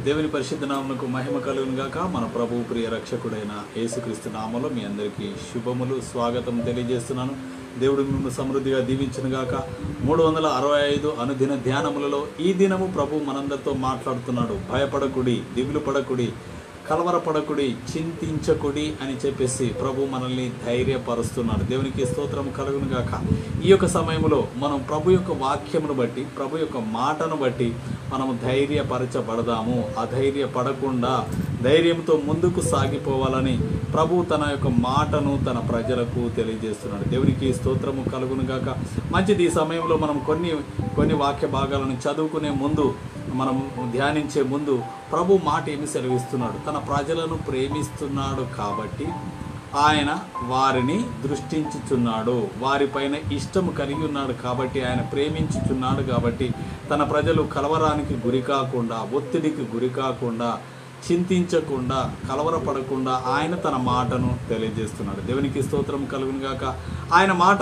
దేవుని పరిశుద్ధ నామమునకు మహిమ కలుగును గాక మన ప్రభు ప్రియ రక్షకుడైన యేసుక్రీస్తు నామలో మీ అందరికీ శుభములు స్వాగతం తెలియజేస్తున్నాను దేవుడు మిమ్మల్ని సమృద్ధిగా దీవించును గాక మూడు వందల అరవై ఐదు అనుదిన ధ్యానములలో ఈ దినము ప్రభు మనందరితో మాట్లాడుతున్నాడు భయపడకుడి దిగులు పడకుడి కలవరపడకుడి చింతించకుడి అని చెప్పేసి ప్రభు మనల్ని ధైర్యపరుస్తున్నాడు దేవునికి స్తోత్రం కలుగును గాక ఈ యొక్క సమయంలో మనం ప్రభు యొక్క వాక్యమును బట్టి ప్రభు యొక్క మాటను బట్టి మనము ధైర్యపరచబడదాము అధైర్యపడకుండా ధైర్యంతో ముందుకు సాగిపోవాలని ప్రభు తన యొక్క మాటను తన ప్రజలకు తెలియజేస్తున్నాడు దేవునికి స్తోత్రము కలుగును గాక మంచిది ఈ సమయంలో మనం కొన్ని కొన్ని వాక్య భాగాలను చదువుకునే ముందు మనం ధ్యానించే ముందు ప్రభు మాట ఏమి సెలవిస్తున్నాడు తన ప్రజలను ప్రేమిస్తున్నాడు కాబట్టి ఆయన వారిని దృష్టించుచున్నాడు వారిపైన ఇష్టము కలిగి ఉన్నాడు కాబట్టి ఆయన ప్రేమించుచున్నాడు కాబట్టి తన ప్రజలు కలవరానికి గురి కాకుండా ఒత్తిడికి గురి కాకుండా చింతించకుండా కలవరపడకుండా ఆయన తన మాటను తెలియజేస్తున్నాడు దేవునికి స్తోత్రం కలుగును గాక ఆయన మాట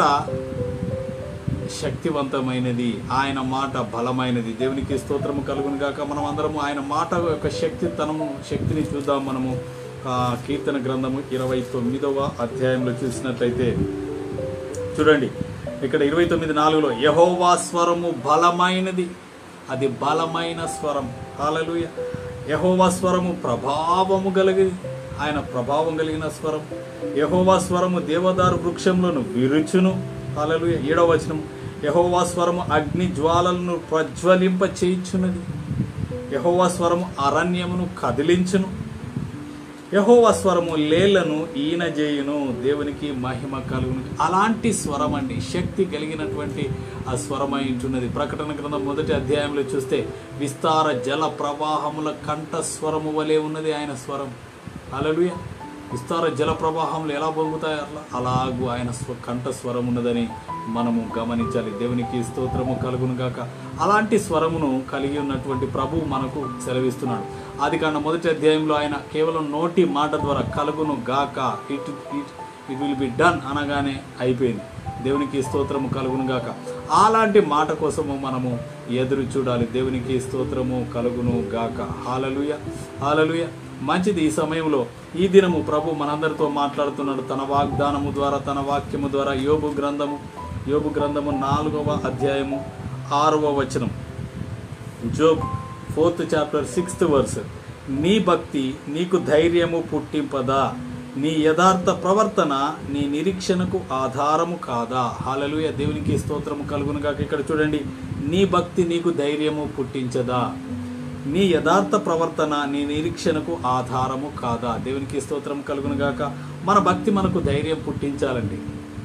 శక్తివంతమైనది ఆయన మాట బలమైనది దేవునికి స్తోత్రము కలుగును గాక మనం అందరము ఆయన మాట యొక్క శక్తితనము శక్తిని చూద్దాం మనము ఆ, కీర్తన గ్రంథము ఇరవై తొమ్మిదవ అధ్యాయంలో చూసినట్లయితే చూడండి ఇక్కడ ఇరవై తొమ్మిది నాలుగులో యహోవా స్వరము బలమైనది అది బలమైన స్వరం హాలలుయ యహోవా స్వరము ప్రభావము కలిగింది ఆయన ప్రభావం కలిగిన స్వరం యహోవా స్వరము దేవదారు వృక్షంలోను విరుచును హాలలుయ ఏడవ వచనం యహోవా స్వరము అగ్ని జ్వాలలను ప్రజ్వలింప చేయించున్నది యహోవా స్వరము అరణ్యమును కదిలించును యహోవా స్వరము లేలను ఈయన చేయును దేవునికి మహిమ కలుగును అలాంటి స్వరం అండి శక్తి కలిగినటువంటి ఆ స్వరమై ఉంటున్నది ప్రకటన గ్రంథం మొదటి అధ్యాయంలో చూస్తే విస్తార జల ప్రవాహముల కంఠ స్వరము వలె ఉన్నది ఆయన స్వరం అలలుయ విస్తార జల ప్రవాహములు ఎలా పొంగుతాయి అట్లా అలాగూ ఆయన స్వ కంఠ స్వరం ఉన్నదని మనము గమనించాలి దేవునికి స్తోత్రము కలుగును గాక అలాంటి స్వరమును కలిగి ఉన్నటువంటి ప్రభు మనకు సెలవిస్తున్నాడు ఆది కాండ మొదటి అధ్యాయంలో ఆయన కేవలం నోటి మాట ద్వారా కలుగును గాక it it it will be done అనగానే అయిపోయింది దేవునికి స్తోత్రము కలుగును గాక అలాంటి మాట కోసము మనము ఎదురు చూడాలి దేవునికి స్తోత్రము కలుగును గాక హాలలుయ హాలలుయ మంచిది ఈ సమయంలో ఈ దినము ప్రభు మనందరితో మాట్లాడుతున్నాడు తన వాగ్దానము ద్వారా తన వాక్యము ద్వారా యోబు గ్రంథము యోబు గ్రంథము నాలుగవ అధ్యాయము ఆరవ వచనం Job fourth chapter sixth verse నీ భక్తి నీకు ధైర్యము పుట్టింపదా నీ యథార్థ ప్రవర్తన నీ నిరీక్షణకు ఆధారము కాదా హాలలుయ దేవునికి స్తోత్రము కలుగును గాక ఇక్కడ చూడండి నీ భక్తి నీకు ధైర్యము పుట్టించదా నీ యథార్థ ప్రవర్తన నీ నిరీక్షణకు ఆధారము కాదా దేవునికి స్తోత్రం కలుగును గాక మన భక్తి మనకు ధైర్యం పుట్టించాలండి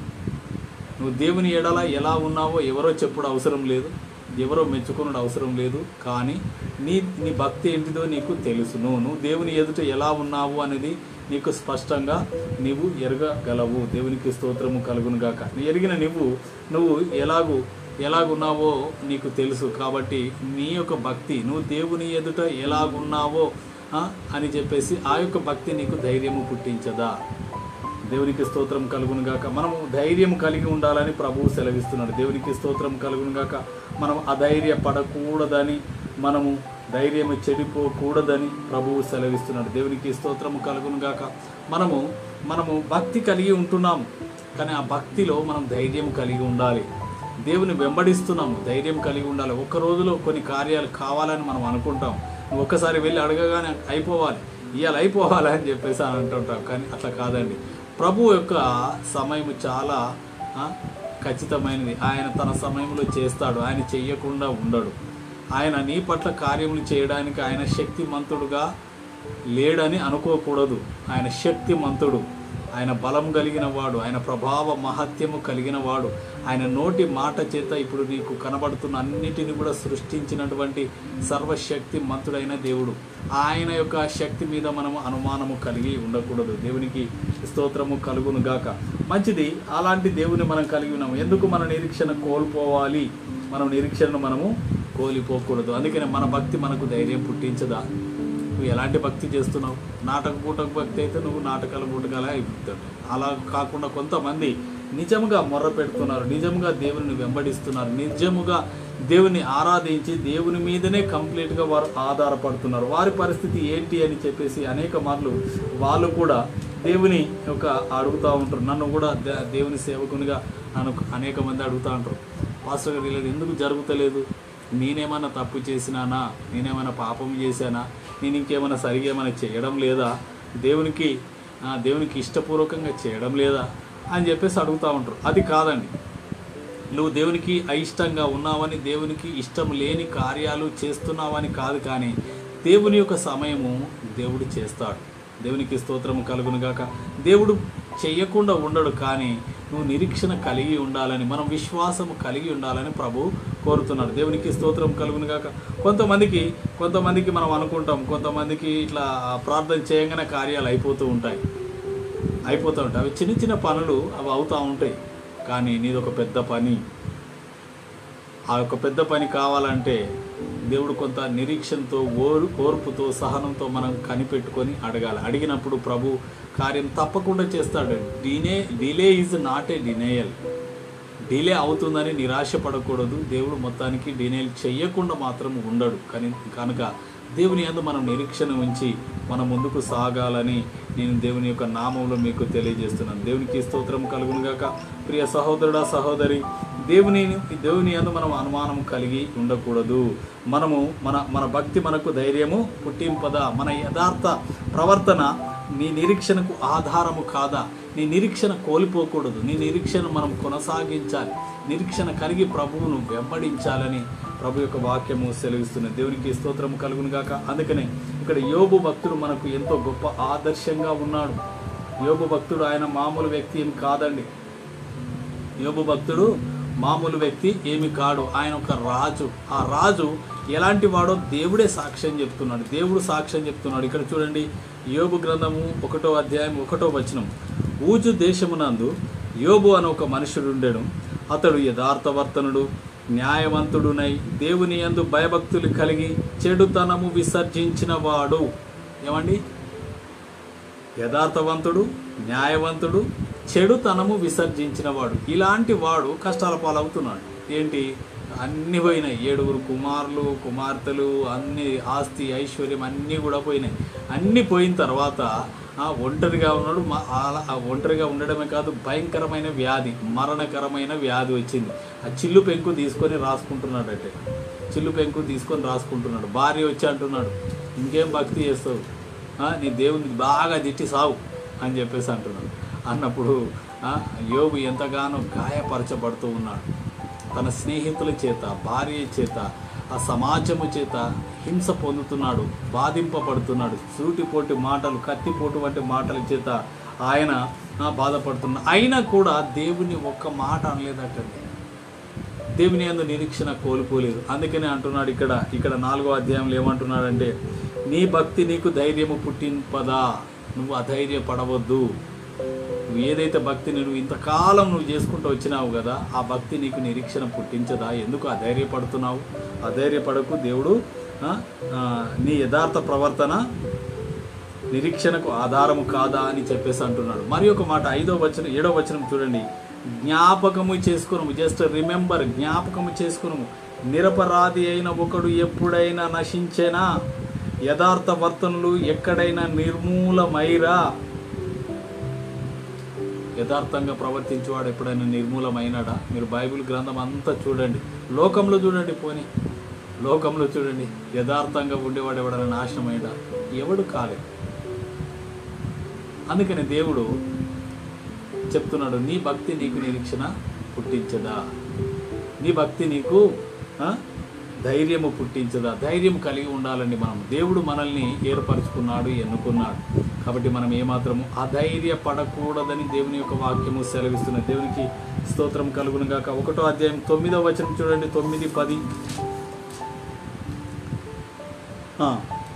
నువ్వు దేవుని ఎడల ఎలా ఉన్నావో ఎవరో చెప్పుడు అవసరం లేదు ఎవరో మెచ్చుకున్నది అవసరం లేదు కానీ నీ నీ భక్తి ఏంటిదో నీకు తెలుసును నువ్వు దేవుని ఎదుట ఎలా ఉన్నావు అనేది నీకు స్పష్టంగా నీవు ఎరగగలవు దేవునికి స్తోత్రము కలుగును గాక నీ ఎరిగిన నువ్వు నువ్వు ఎలాగూ ఎలాగున్నావో నీకు తెలుసు కాబట్టి నీ యొక్క భక్తి నువ్వు దేవుని ఎదుట ఎలాగున్నావో ఆ, అని చెప్పేసి ఆ యొక్క భక్తి నీకు ధైర్యము పుట్టించదా దేవునికి స్తోత్రం కలుగును గాక మనము ధైర్యం కలిగి ఉండాలని ప్రభువు సెలవిస్తున్నాడు దేవునికి స్తోత్రం కలుగును గాక మనం అధైర్య పడకూడదని మనము ధైర్యం చెడిపోకూడదని ప్రభువు సెలవిస్తున్నాడు దేవునికి స్తోత్రము కలుగును గాక మనము మనము భక్తి కలిగి ఉంటున్నాము కానీ ఆ భక్తిలో మనం ధైర్యం కలిగి ఉండాలి దేవుని వెంబడిస్తున్నాము ధైర్యం కలిగి ఉండాలి ఒక్క రోజులో కొన్ని కార్యాలు కావాలని మనం అనుకుంటాం నువ్వు ఒక్కసారి వెళ్ళి అడగగానే అయిపోవాలి ఇవాళ అయిపోవాలి అని చెప్పేసి అని అంటుంటాం కానీ అట్లా కాదండి ప్రభు యొక్క సమయం చాలా ఆ, ఖచ్చితమైనది ఆయన తన సమయంలో చేస్తాడు ఆయన చెయ్యకుండా ఉండడు ఆయన నీ పట్ల కార్యములు చేయడానికి ఆయన శక్తిమంతుడుగా లేడని అనుకోకూడదు ఆయన శక్తిమంతుడు ఆయన బలం కలిగిన వాడు ఆయన ప్రభావ మహత్యము కలిగిన వాడు ఆయన నోటి మాట చేత ఇప్పుడు నీకు కనబడుతున్న అన్నిటిని కూడా సృష్టించినటువంటి సర్వశక్తి మంతుడైన దేవుడు ఆయన యొక్క శక్తి మీద మనము అనుమానము కలిగి ఉండకూడదు దేవునికి స్తోత్రము కలుగును గాక మంచిది అలాంటి దేవుని మనం కలిగి ఉన్నాము ఎందుకు మన నిరీక్షణ కోల్పోవాలి మనం నిరీక్షణను మనము కోల్పోకూడదు అందుకనే మన భక్తి మనకు ధైర్యం పుట్టించదా నువ్వు ఎలాంటి భక్తి చేస్తున్నావు నాటక పూటకు భక్తి అయితే నువ్వు నాటకాల పూటకాలే అయిపోతాడు అలా కాకుండా కొంతమంది నిజముగా మొర్ర పెడుతున్నారు నిజముగా దేవుని వెంబడిస్తున్నారు నిజముగా దేవుని ఆరాధించి దేవుని మీదనే కంప్లీట్గా వారు ఆధారపడుతున్నారు వారి పరిస్థితి ఏంటి అని చెప్పేసి అనేక మార్లు వాళ్ళు కూడా దేవుని యొక్క అడుగుతూ ఉంటారు నన్ను కూడా దే- దేవుని సేవకునిగా నన్ను అనేక మంది అడుగుతూ ఉంటారు పాస్టర్ గారు ఇలా ఎందుకు జరుగుతలేదు నేనేమైనా తప్పు చేసినానా నేనేమైనా పాపం చేశానా నేను ఇంకేమైనా సరిగా ఏమైనా చేయడం లేదా దేవునికి ఆ, దేవునికి ఇష్టపూర్వకంగా చేయడం లేదా అని చెప్పేసి అడుగుతూ ఉంటారు అది కాదండి నువ్వు దేవునికి అయిష్టంగా ఉన్నావని దేవునికి ఇష్టం లేని కార్యాలు చేస్తున్నావని కాదు కానీ దేవుని యొక్క సమయము దేవుడు చేస్తాడు దేవునికి స్తోత్రము కలుగును గాక దేవుడు చెయ్యకుండా ఉండడు కానీ నువ్వు నిరీక్షణ కలిగి ఉండాలని మనం విశ్వాసము కలిగి ఉండాలని ప్రభు కోరుతున్నాడు దేవునికి స్తోత్రం కలుగును గాక కొంతమందికి కొంతమందికి మనం అనుకుంటాం కొంతమందికి ఇట్లా ప్రార్థన చేయగానే కార్యాలు అయిపోతూ ఉంటాయి అయిపోతూ ఉంటాయి అవి చిన్న చిన్న పనులు అవి అవుతూ ఉంటాయి కానీ నీది ఒక పెద్ద పని ఆ యొక్క పెద్ద పని కావాలంటే దేవుడు కొంత నిరీక్షణతో ఓరు ఓర్పుతో సహనంతో మనం కనిపెట్టుకొని అడగాలి అడిగినప్పుడు ప్రభు కార్యం తప్పకుండా చేస్తాడు deny delay is not a denial delay అవుతుందని నిరాశ పడకూడదు దేవుడు మొత్తానికి డినేల్ చెయ్యకుండా మాత్రం ఉండడు కానీ కనుక దేవుని యందు మనం నిరీక్షణ ఉంచి మనం ముందుకు సాగాలని నేను దేవుని యొక్క నామంలో మీకు తెలియజేస్తున్నాను దేవునికి స్తోత్రం కలుగును గాక ప్రియ సహోదరుడా సహోదరి దేవుని దేవుని యందు మనం అనుమానం కలిగి ఉండకూడదు మనము మన మన భక్తి మనకు ధైర్యము పుట్టింపద మన యథార్థ ప్రవర్తన నీ నిరీక్షణకు ఆధారము కాదా నీ నిరీక్షణ కోల్పోకూడదు నీ నిరీక్షణ మనం కొనసాగించాలి నిరీక్షణ కలిగి ప్రభువును వెంబడించాలని ప్రభు యొక్క వాక్యము సెలవిస్తున్నది దేవునికి స్తోత్రము కలుగును గాక అందుకనే ఇక్కడ యోబు భక్తుడు మనకు ఎంతో గొప్ప ఆదర్శంగా ఉన్నాడు యోబు భక్తుడు ఆయన మామూలు వ్యక్తి ఏం కాదండి యోబు భక్తుడు మామూలు వ్యక్తి ఏమి కాడు ఆయన ఒక రాజు ఆ రాజు ఎలాంటి వాడో దేవుడే సాక్ష్యం చెప్తున్నాడు దేవుడు సాక్ష్యం చెప్తున్నాడు ఇక్కడ చూడండి యోబు గ్రంథము ఒకటో అధ్యాయం ఒకటో వచనం ఊజు దేశమునందు యోబు అని ఒక మనుషుడు ఉండెను అతడు యథార్థవర్తనుడు న్యాయవంతుడునై దేవుని యందు భయభక్తులు కలిగి చెడుతనము విసర్జించిన వాడు ఏమండి యథార్థవంతుడు న్యాయవంతుడు చెడుతనము విసర్జించిన వాడు ఇలాంటి వాడు కష్టాల పాలవుతున్నాడు ఏంటి అన్ని పోయినాయి ఏడుగురు కుమారులు కుమార్తెలు అన్ని ఆస్తి ఐశ్వర్యం అన్నీ కూడా పోయినాయి అన్నీ పోయిన తర్వాత ఆ ఒంటరిగా ఉన్నాడు మ- అలా- ఆ ఒంటరిగా ఉండడమే కాదు భయంకరమైన వ్యాధి మరణకరమైన వ్యాధి వచ్చింది ఆ చిల్లు పెంకు తీసుకొని రాసుకుంటున్నాడు అంటే చిల్లు పెంకు తీసుకొని రాసుకుంటున్నాడు భార్య వచ్చి అంటున్నాడు ఇంకేం భక్తి చేస్తావు ఆ, నీ దేవుని బాగా తిట్టి సావు అని చెప్పేసి అంటున్నాడు అన్నప్పుడు ఆ, యోబు ఎంతగానో గాయపరచబడుతూ ఉన్నాడు తన స్నేహితుల చేత భార్య చేత ఆ సమాజము చేత హింస పొందుతున్నాడు బాధింపబడుతున్నాడు సూటిపోటి మాటలు కత్తిపోటు వంటి మాటల చేత ఆయన ఆ, బాధపడుతున్నాడు అయినా కూడా దేవుని ఒక్క మాట అనలేదటండి దేవుని యందు నిరీక్షణ కోల్పోలేదు అందుకనే అంటున్నాడు ఇక్కడ ఇక్కడ నాలుగో అధ్యాయంలో ఏమంటున్నాడంటే నీ భక్తి నీకు ధైర్యము పుట్టింపదా నువ్వు అధైర్యపడవద్దు నువ్వు ఏదైతే భక్తిని నువ్వు ఇంతకాలం నువ్వు చేసుకుంటూ వచ్చినావు కదా ఆ భక్తి నీకు నిరీక్షణ పుట్టించదా ఎందుకు అధైర్యపడుతున్నావు అధైర్యపడకు దేవుడు ఆ, ఆ, నీ యథార్థ ప్రవర్తన నిరీక్షణకు ఆధారము కాదా అని చెప్పేసి అంటున్నాడు మరి ఒక మాట ఐదో వచనం ఏడో వచనం చూడండి జ్ఞాపకము చేసుకును జస్ట్ రిమెంబర్ జ్ఞాపకము చేసుకును నిరపరాధి అయిన ఒకడు ఎప్పుడైనా నశించేనా యథార్థ వర్తనలు ఎక్కడైనా నిర్మూలమైరా యథార్థంగా ప్రవర్తించేవాడు ఎప్పుడైనా నిర్మూలమైనాడా మీరు బైబిల్ గ్రంథం అంతా చూడండి లోకంలో చూడండి పోని లోకంలో చూడండి యథార్థంగా ఉండేవాడు ఎవడైనా నాశనమైనా ఎవడు కాలేదు అందుకని దేవుడు చెప్తున్నాడు నీ భక్తి నీకు నిరీక్షణ పుట్టించదా నీ భక్తి నీకు ఆ, ధైర్యము పుట్టించదా ధైర్యం కలిగి ఉండాలండి మనం దేవుడు మనల్ని ఏర్పరచుకున్నాడు ఎన్నుకున్నాడు కాబట్టి మనం ఏమాత్రము అధైర్య పడకూడదని దేవుని యొక్క వాక్యము సెలవిస్తున్నది దేవునికి స్తోత్రం కలుగును గాక ఒకటో అధ్యాయం తొమ్మిదో వచనం చూడండి తొమ్మిది పది ఆ.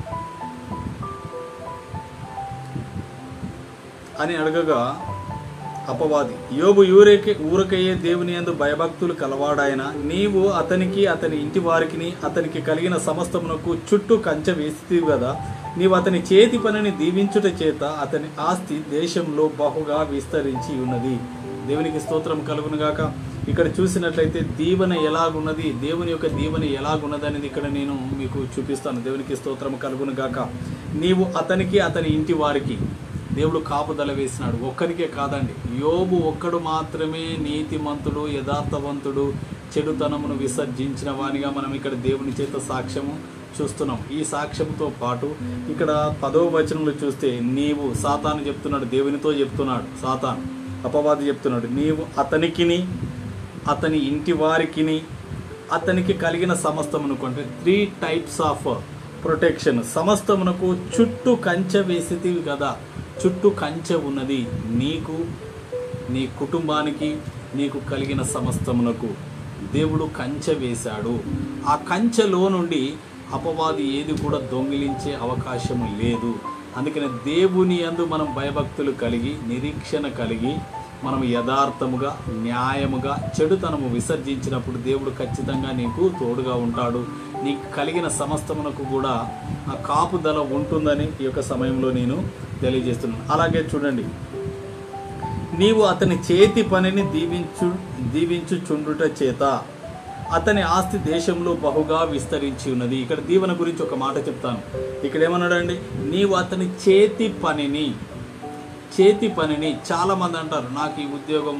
అని అడగగా అపవాది యోబు ఊరేకే ఊరకయ్యే దేవుని యందు భయభక్తులు కలవాడాయన నీవు అతనికి అతని ఇంటి వారికి అతనికి కలిగిన సమస్తమునకు చుట్టూ కంచె వేస్తీవి కదా నీవు అతని చేతి పనిని దీవించుట చేత అతని ఆస్తి దేశంలో బహుగా విస్తరించి ఉన్నది దేవునికి స్తోత్రం కలుగునుగాక ఇక్కడ చూసినట్లయితే దీవెన ఎలాగున్నది దేవుని యొక్క దీవెన ఎలాగున్నది అనేది ఇక్కడ నేను మీకు చూపిస్తాను దేవునికి స్తోత్రం కలుగును గాక నీవు అతనికి అతని ఇంటి వారికి దేవుడు కాపుదల వేసినాడు ఒక్కరికే కాదండి యోబు ఒక్కడు మాత్రమే నీతిమంతుడు యథార్థవంతుడు చెడుతనమును విసర్జించిన వానిగా మనం ఇక్కడ దేవుని చేత సాక్ష్యము చూస్తున్నాం ఈ సాక్ష్యంతో పాటు ఇక్కడ పదవ వచనంలో చూస్తే నీవు సాతాను చెప్తున్నాడు దేవునితో చెప్తున్నాడు సాతాను అపవాది చెప్తున్నాడు నీవు అతనికిని అతని ఇంటి వారికిని అతనికి కలిగిన సమస్తమునకు అంటే త్రీ టైప్స్ ఆఫ్ ప్రొటెక్షన్ సమస్తమునకు చుట్టూ కంచె వేసితివి కదా చుట్టూ కంచె ఉన్నది నీకు నీ కుటుంబానికి నీకు కలిగిన సమస్తమునకు దేవుడు కంచె వేశాడు ఆ కంచెలో నుండి అపవాది ఏది కూడా దొంగిలించే అవకాశం లేదు అందుకని దేవుని యందు మనం భయభక్తులు కలిగి నిరీక్షణ కలిగి మనం యథార్థముగా న్యాయముగా చెడుతనము విసర్జించినప్పుడు దేవుడు ఖచ్చితంగా నీకు తోడుగా ఉంటాడు నీకు కలిగిన సమస్తమునకు కూడా ఆ కాపుదల ఉంటుందని ఈ యొక్క సమయంలో నేను తెలియజేస్తున్నాను అలాగే చూడండి నీవు అతని చేతి పనిని దీవించు దీవించుచుండుట చేత అతని ఆస్తి దేశంలో బహుగా విస్తరించి ఉన్నది ఇక్కడ దీవెన గురించి ఒక మాట చెప్తాను ఇక్కడ ఏమన్నాడండి నీవు అతని చేతి పనిని చేతి పనిని చాలా మంది అంటారు నాకు ఈ ఉద్యోగం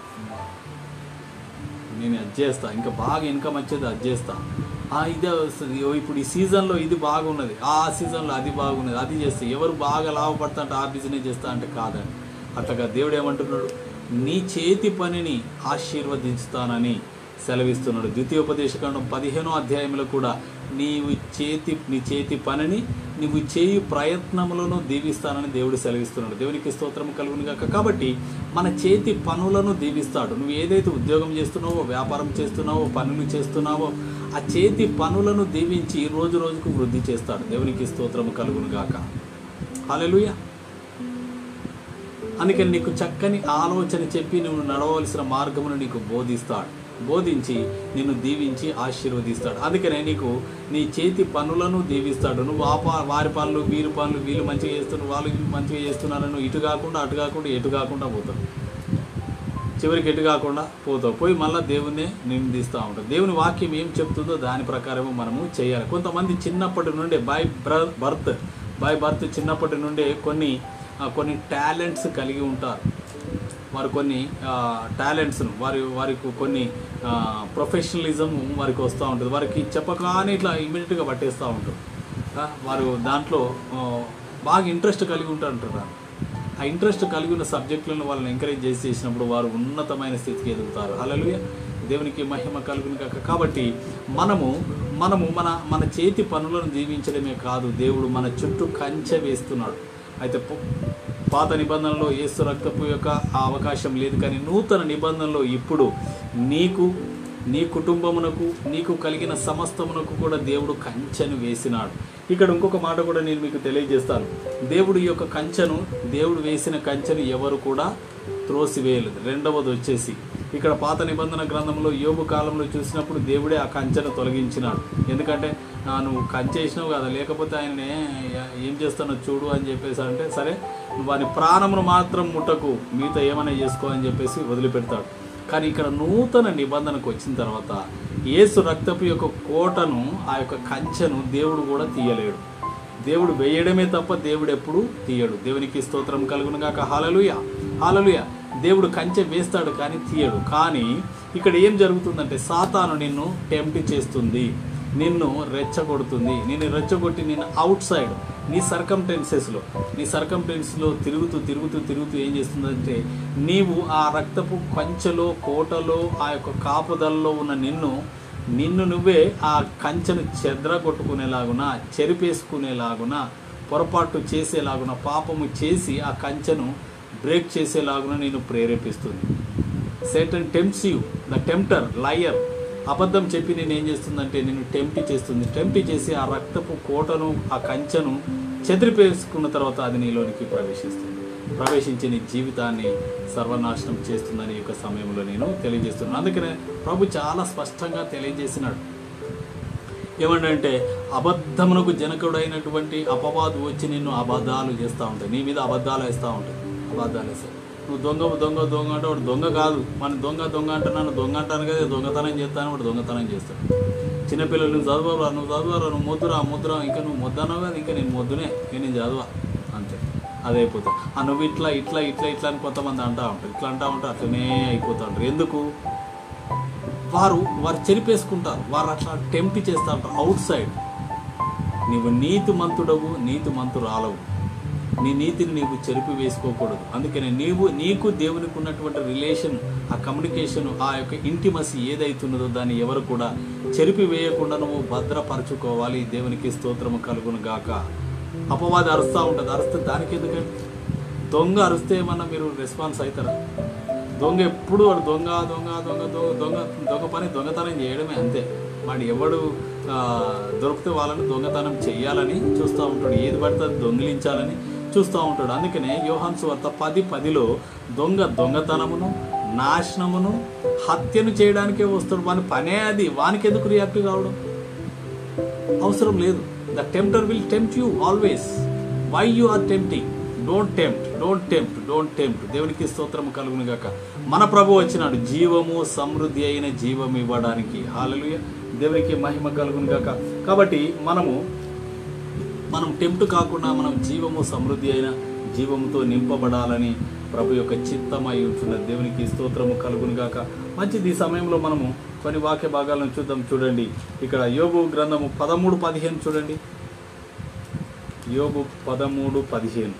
నేను అది చేస్తా ఇంకా బాగా ఇన్కమ్ వచ్చేది అది చేస్తా ఆ, ఇదే వస్తుంది ఓ, ఇప్పుడు ఈ సీజన్లో ఇది బాగున్నది ఆ సీజన్లో అది బాగున్నది అది చేస్తే ఎవరు బాగా లాభపడతా అంటే ఆ బిజినెస్ చేస్తా అంటే కాదండి అట్లాగా దేవుడు ఏమంటున్నాడు నీ చేతి పనిని ఆశీర్వదించుతానని సెలవిస్తున్నాడు ద్వితీయోపదేశకాండం పదిహేనో అధ్యాయంలో కూడా నీవు చేతి నీ చేతి పనిని నీవు చేయు ప్రయత్నములను దీవిస్తానని దేవుడు సెలవిస్తున్నాడు దేవునికి స్తోత్రం కలుగును గాక కాబట్టి మన చేతి పనులను దీవిస్తాడు నువ్వు ఏదైతే ఉద్యోగం చేస్తున్నావో వ్యాపారం చేస్తున్నావో పనులు చేస్తున్నావో ఆ చేతి పనులను దీవించి రోజు రోజుకు వృద్ధి చేస్తాడు దేవునికి స్తోత్రము కలుగును గాక హల్లెలూయా అందుకని నీకు చక్కని ఆలోచన చెప్పి నువ్వు నడవలసిన మార్గమును నీకు బోధిస్తాడు బోధించి నిన్ను దీవించి ఆశీర్వదిస్తాడు అందుకనే నీకు నీ చేతి పనులను దీవిస్తాడు నువ్వు ఆ పా- వారి పనులు వీరి పనులు వీళ్ళు మంచిగా చేస్తున్నారు వాళ్ళు మంచిగా చేస్తున్నారని నువ్వు ఇటు కాకుండా అటు కాకుండా ఎటు కాకుండా పోతావు చివరికి ఎటు కాకుండా పోతావు పోయి మళ్ళీ దేవుణ్ణి నిందిస్తూ ఉంటావు దేవుని వాక్యం ఏం చెప్తుందో దాని ప్రకారము మనము చేయాలి కొంతమంది చిన్నప్పటి నుండే బై బ్ర బర్త్ బై బర్త్ చిన్నప్పటి నుండే కొన్ని ఆ, కొన్ని టాలెంట్స్ కలిగి ఉంటారు వారు కొన్ని టాలెంట్స్ను వారి వారికి కొన్ని ప్రొఫెషనలిజం వారికి వస్తూ ఉంటుంది వారికి చెప్పగానే ఇట్లా ఇమీడియట్గా పట్టేస్తూ ఉంటారు ఆ, వారు దాంట్లో ఆ, బాగా ఇంట్రెస్ట్ కలిగి ఉంటారంటారు ఆ ఇంట్రెస్ట్ కలిగి ఉన్న సబ్జెక్టులను వాళ్ళని ఎంకరేజ్ చేసి చేసినప్పుడు వారు ఉన్నతమైన స్థితికి ఎదుగుతారు అలలుయ దేవునికి మహిమ కలుగును కాక కాబట్టి మనము మనము మన మన చేతి పనులను జీవించడమే కాదు దేవుడు మన చుట్టూ కంచె వేస్తున్నాడు అయితే పు- పాత నిబంధనలో యేసు రక్తపు యొక్క ఆ అవకాశం లేదు కానీ నూతన నిబంధనలో ఇప్పుడు నీకు నీ కుటుంబమునకు నీకు కలిగిన సమస్తమునకు కూడా దేవుడు కంచెను వేసినాడు ఇక్కడ ఇంకొక మాట కూడా నేను మీకు తెలియజేస్తాను దేవుడు ఈ యొక్క కంచెను దేవుడు వేసిన కంచెను ఎవరు కూడా త్రోసివేయలేదు రెండవది వచ్చేసి ఇక్కడ పాత నిబంధన గ్రంథంలో యోగు కాలంలో చూసినప్పుడు దేవుడే ఆ కంచెను తొలగించినాడు ఎందుకంటే "ఆ, నువ్వు కంచె వేసినావు కదా లేకపోతే ఆయన ఏం చేస్తానో చూడు అని చెప్పేసి అంటే సరే నువ్వు వాని ప్రాణమును మాత్రం ముట్టకు మిగతా ఏమైనా చేసుకో అని చెప్పేసి వదిలిపెడతాడు కానీ ఇక్కడ నూతన నిబంధనకు వచ్చిన తర్వాత యేసు రక్తపు యొక్క కోటను ఆ యొక్క కంచెను దేవుడు కూడా తీయలేడు దేవుడు వేయడమే తప్ప దేవుడు ఎప్పుడు తీయడు దేవునికి స్తోత్రం కలుగును గాక హాలలుయ హాలలుయ దేవుడు కంచె వేస్తాడు కానీ తీయడు కానీ ఇక్కడ ఏం జరుగుతుందంటే సాతాను నిన్ను టెంప్ట్ చేస్తుంది నిన్ను రెచ్చగొడుతుంది నిన్ను రెచ్చగొట్టి నిన్ను అవుట్ సైడ్ నీ సర్కంటెన్సెస్లో నీ సర్కంటెన్స్లో తిరుగుతూ తిరుగుతూ తిరుగుతూ ఏం చేస్తుందంటే నీవు ఆ రక్తపు కంచెలో కోటలో ఆ యొక్క కాపుదలలో ఉన్న నిన్ను నిన్ను నువ్వే ఆ కంచెను చెద్రగొట్టుకునేలాగున చెరిపేసుకునేలాగున పొరపాటు చేసేలాగున పాపము చేసి ఆ కంచెను బ్రేక్ చేసేలాగున నేను ప్రేరేపిస్తుంది Satan tempts you the tempter liar అబద్ధం చెప్పి నేను ఏం చేస్తుందంటే నేను టెంప్ట్ చేస్తుంది టెంప్ట్ చేసి ఆ రక్తపు కోటను ఆ కంచెను చెదిరిపేసుకున్న తర్వాత అది నీలోనికి ప్రవేశిస్తుంది ప్రవేశించి నీ జీవితాన్ని సర్వనాశనం చేస్తుందని ఈ యొక్క సమయంలో నేను తెలియజేస్తున్నాను అందుకనే ప్రభు చాలా స్పష్టంగా తెలియజేసినాడు ఏమంటే అబద్ధమునకు జనకుడైనటువంటి అపవాదు వచ్చి నిన్ను అబద్ధాలు చేస్తూ ఉంటాయి నీ మీద అబద్ధాలు వేస్తూ ఉంటాయి అబద్ధాలు వేస్తాయి నువ్వు దొంగ దొంగ దొంగ అంటే వాడు దొంగ కాదు మన దొంగ దొంగ అంటే నన్ను దొంగ అంటాను కదా దొంగతనం చేస్తాను వాడు దొంగతనం చేస్తాడు చిన్నపిల్లలు నువ్వు చదువురా నువ్వు చదువురా నువ్వు ముద్దురా ముద్దురా ఇంకా నువ్వు ముద్దన్నావు కదా ఇంకా నేను ముద్దునే ఇంకా నేను చదువా అంతే అదే అయిపోతుంది ఆ నువ్వు ఇట్లా ఇట్లా ఇట్లా ఇట్లా అని కొంతమంది అంటా ఉంటారు ఇట్లా అంటా ఉంటారు అట్లనే అయిపోతూ ఉంటారు ఎందుకు వారు వారు చెరిపేసుకుంటారు వారు అట్లా టెంప్ట్ చేస్తూ ఉంటారు అవుట్ సైడ్ నీవు నీతి మంతుడవు నీతి మంతురాలవు నీ నీతిని నీవు చెరిపి వేసుకోకూడదు అందుకని నీవు నీకు దేవునికి ఉన్నటువంటి రిలేషన్ ఆ కమ్యూనికేషన్ ఆ యొక్క ఇంటిమసి ఏదైతున్నదో దాన్ని ఎవరు కూడా చెరిపి వేయకుండా నువ్వు భద్రపరచుకోవాలి దేవునికి స్తోత్రము కలుగును గాక అపవాది అరుస్తూ ఉంటుంది అరుస్తే దానికి ఎందుకంటే దొంగ అరిస్తే ఏమన్నా మీరు రెస్పాన్స్ అవుతారా దొంగ ఎప్పుడు వాడు దొంగ దొంగ దొంగ దొంగ దొంగ దొంగ పని దొంగతనం చేయడమే అంతే వాడు ఎవడు ఆ, దొరికితే వాళ్ళని దొంగతనం చెయ్యాలని చూస్తూ ఉంటాడు ఏది పడితే అది దొంగిలించాలని చూస్తూ ఉంటాడు అందుకనే యోహాన్ సువార్త పది పదిలో దొంగ దొంగతనమును నాశనమును హత్యను చేయడానికే వస్తాడు వాని పనే అది వానికి ఎందుకు రియాక్ట్ కావడం అవసరం లేదు the tempter will tempt you always why you are tempting don't tempt don't tempt don't tempt దేవునికి స్తోత్రం కలుగును గాక మన ప్రభు వచ్చినాడు జీవము సమృద్ధి అయిన జీవం ఇవ్వడానికి హాలలుయ దేవునికి మహిమ కలుగును గాక కాబట్టి మనము మనం టెంప్ట్ కాకుండా మనం జీవము సమృద్ధి అయిన జీవముతో నింపబడాలని ప్రభు యొక్క చిత్తమై ఉంటున్న దేవునికి స్తోత్రము కలుగును గాక మంచిది ఈ సమయంలో మనము కొన్ని వాక్య భాగాలను చూద్దాం చూడండి ఇక్కడ యోగు గ్రంథము పదమూడు పదిహేను చూడండి యోగు పదమూడు పదిహేను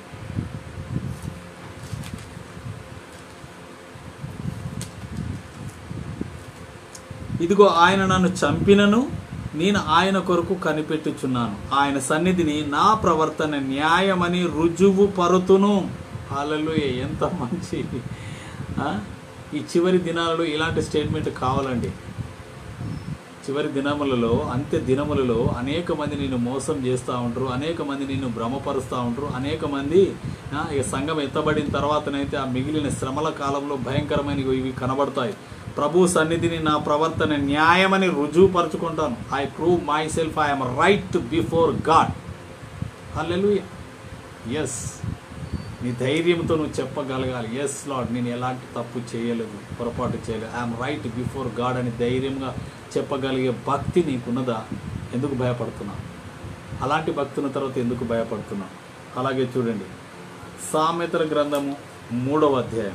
ఇదిగో ఆయన నన్ను చంపినను నేను ఆయన కొరకు కనిపెట్టుచున్నాను ఆయన సన్నిధిని నా ప్రవర్తన న్యాయమని రుజువు పరుతును హాలలు ఎంత మంచి ఆ? ఈ చివరి దినాలలో ఇలాంటి స్టేట్మెంట్ కావాలండి చివరి దినములలో అంత్య దినములలో అనేక మంది నిన్ను మోసం చేస్తూ ఉంటారు అనేక మంది నిన్ను భ్రమపరుస్తూ ఉంటారు అనేక మంది ఆ, ఇక సంఘం ఎత్తబడిన తర్వాతనైతే ఆ మిగిలిన శ్రమల కాలంలో భయంకరమైన ఇవి కనబడతాయి ప్రభు సన్నిధిని నా ప్రవర్తన న్యాయమని రుజువుపరుచుకుంటాను I prove myself I'm right before God hallelujah yes నీ ధైర్యంతో నువ్వు చెప్పగలగాలి ఎస్ లాడ్ నేను ఎలాంటి తప్పు చేయలేదు పొరపాటు చేయలేదు ఐఎమ్ రైట్ బిఫోర్ గాడ్ అని ధైర్యంగా చెప్పగలిగే భక్తి నీకున్నదా ఎందుకు భయపడుతున్నావు అలాంటి భక్తున్న తర్వాత ఎందుకు భయపడుతున్నావు అలాగే చూడండి సామెతల గ్రంథము మూడవ అధ్యాయం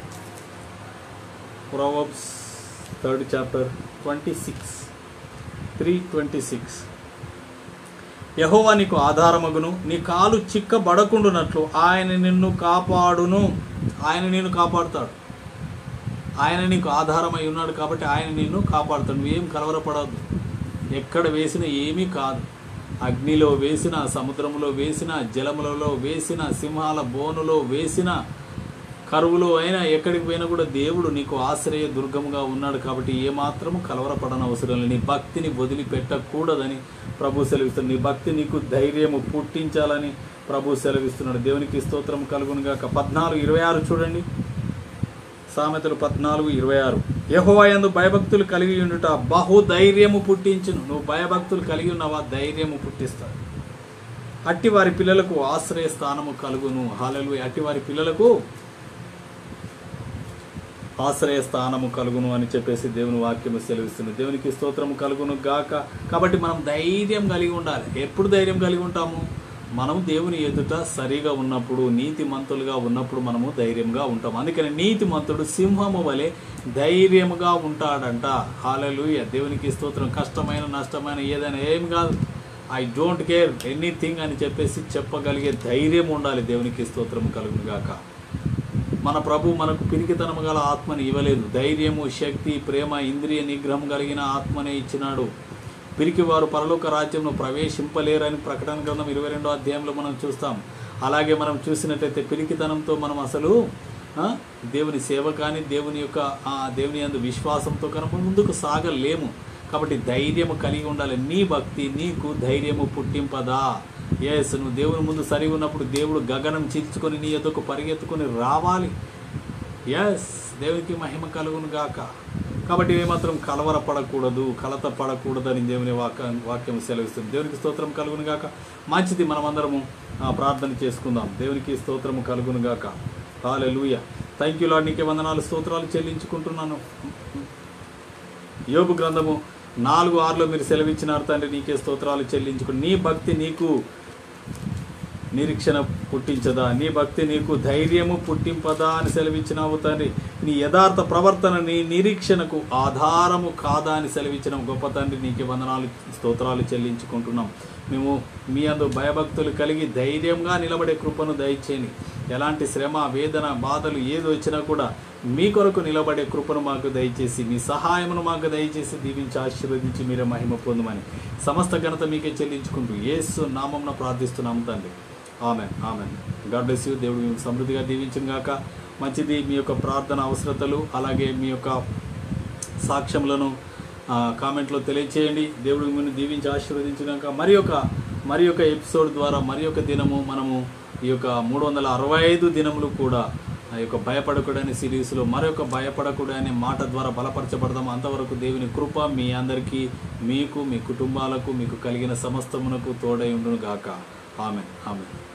Proverbs third chapter twenty six three twenty six యహోవా నీకు ఆధారమగును నీ కాలు చిక్కబడకుండునట్లు ఆయన నిన్ను కాపాడును ఆయన నిన్ను కాపాడుతాడు ఆయన నీకు ఆధారమై ఉన్నాడు కాబట్టి ఆయన నిన్ను కాపాడుతాడు నువ్వేం కలవరపడవద్దు ఎక్కడ వేసినా ఏమీ కాదు అగ్నిలో వేసిన సముద్రంలో వేసిన జలములలో వేసిన సింహాల బోనులో వేసిన కరువులో అయినా ఎక్కడికి పోయినా కూడా దేవుడు నీకు ఆశ్రయ దుర్గముగా ఉన్నాడు కాబట్టి ఏమాత్రము కలవరపడని అవసరం లేదు నీ భక్తిని వదిలిపెట్టకూడదని ప్రభు సెలవిస్తున్నాడు నీ భక్తి నీకు ధైర్యము పుట్టించాలని ప్రభు సెలవిస్తున్నాడు దేవునికి స్తోత్రం కలుగును గాక పద్నాలుగు ఇరవై ఆరు చూడండి సామెతలు పద్నాలుగు ఇరవై ఆరు యహోవాయందు భయభక్తులు కలిగి ఉండుట బహు ధైర్యము పుట్టించును నువ్వు భయభక్తులు కలిగి ఉన్నావా ధైర్యము పుట్టిస్తాడు అట్టి వారి పిల్లలకు ఆశ్రయ స్థానము కలుగును హాలలు అట్టి వారి పిల్లలకు ఆశ్రయ స్థానము కలుగును అని చెప్పేసి దేవుని వాక్యము సెలవిస్తుంది దేవునికి స్తోత్రము కలుగును గాక కాబట్టి మనం ధైర్యం కలిగి ఉండాలి ఎప్పుడు ధైర్యం కలిగి ఉంటాము మనం దేవుని ఎదుట సరిగా ఉన్నప్పుడు నీతి మంతులుగా ఉన్నప్పుడు మనము ధైర్యంగా ఉంటాం అందుకని నీతి మంతుడు సింహము వలె ధైర్యముగా ఉంటాడంట హాలలుయ దేవునికి స్తోత్రం కష్టమైన నష్టమైన ఏదైనా ఏం కాదు ఐ డోంట్ కేర్ ఎనీథింగ్ అని చెప్పేసి చెప్పగలిగే ధైర్యం ఉండాలి దేవునికి స్తోత్రం కలుగును గాక మన ప్రభు మనకు పిరికితనము గల ఆత్మని ఇవ్వలేదు ధైర్యము శక్తి ప్రేమ ఇంద్రియ నిగ్రహం కలిగిన ఆత్మనే ఇచ్చినాడు పిరికి వారు పరలోక రాజ్యంలో ప్రవేశింపలేరని ప్రకటన గ్రంథం ఇరవై రెండో అధ్యాయంలో మనం చూస్తాం అలాగే మనం చూసినట్లయితే పిరికితనంతో మనం అసలు ఆ, దేవుని సేవ కానీ దేవుని యొక్క ఆ, దేవుని యందు విశ్వాసంతో కనుక ముందుకు సాగలేము కాబట్టి ధైర్యము కలిగి ఉండాలి నీ భక్తి నీకు ధైర్యము పుట్టింపదా ఎస్ నువ్వు దేవుని ముందు సరిగా ఉన్నప్పుడు దేవుడు గగనం చీల్చుకొని నీ ఎదుకు పరిగెత్తుకొని రావాలి ఎస్ దేవునికి మహిమ కలుగును గాక కాబట్టి ఏమాత్రం కలవర పడకూడదు కలత పడకూడదు అని దేవుని వాక్య వాక్యం సెలవిస్తుంది దేవునికి స్తోత్రం కలుగును గాక మంచిది మనమందరము ఆ, ప్రార్థన చేసుకుందాం దేవునికి స్తోత్రము కలుగును గాక హాలెలూయ థ్యాంక్ యూ లాడ్ నీకే వందనాలు స్తోత్రాలు చెల్లించుకుంటున్నాను యోగు గ్రంథము నాలుగు ఆరులో మీరు సెలవిచ్చినారు తండ్రి నీకే స్తోత్రాలు చెల్లించుకుని నీ భక్తి నీకు నిరీక్షణ పుట్టించదా నీ భక్తి నీకు ధైర్యము పుట్టింపదా అని సెలవిచ్చినావు తండ్రి నీ యథార్థ ప్రవర్తన నీ నిరీక్షణకు ఆధారము కాదా అని సెలవిచ్చిన గొప్ప తండ్రి నీకు వందనాలు స్తోత్రాలు చెల్లించుకుంటున్నాం మేము మీ అందు భయభక్తులు కలిగి ధైర్యంగా నిలబడే కృపను దయచేయండి ఎలాంటి శ్రమ వేదన బాధలు ఏది వచ్చినా కూడా మీ కొరకు నిలబడే కృపను మాకు దయచేసి మీ సహాయమును మాకు దయచేసి దీవించి ఆశీర్వదించి మీరే మహిమ పొందమని సమస్త ఘనత మీకే చెల్లించుకుంటూ యేసు నామంన ప్రార్థిస్తున్నాము తండ్రి amen amen God bless you దేవుడు మీకు సమృద్ధిగా దీవించిన గాక మంచిది మీ యొక్క ప్రార్థన అవసరతలు అలాగే మీ యొక్క సాక్ష్యములను ఆ, కామెంట్లో తెలియచేయండి దేవుడు మిమ్మల్ని దీవించి ఆశీర్వదించినాక మరి ఒక మరి ఒక ఎపిసోడ్ ద్వారా మరి ఒక దినము మనము ఈ యొక్క మూడు వందల అరవై ఐదు దినములు కూడా ఆ యొక్క భయపడకుడు అనే సిరీస్లో మరొక భయపడకుడు అనే మాట ద్వారా బలపరచబడదాం అంతవరకు దేవుని కృప మీ అందరికీ మీకు మీ కుటుంబాలకు మీకు కలిగిన సమస్తమునకు తోడై ఉండును గాక ఆమె ఆమె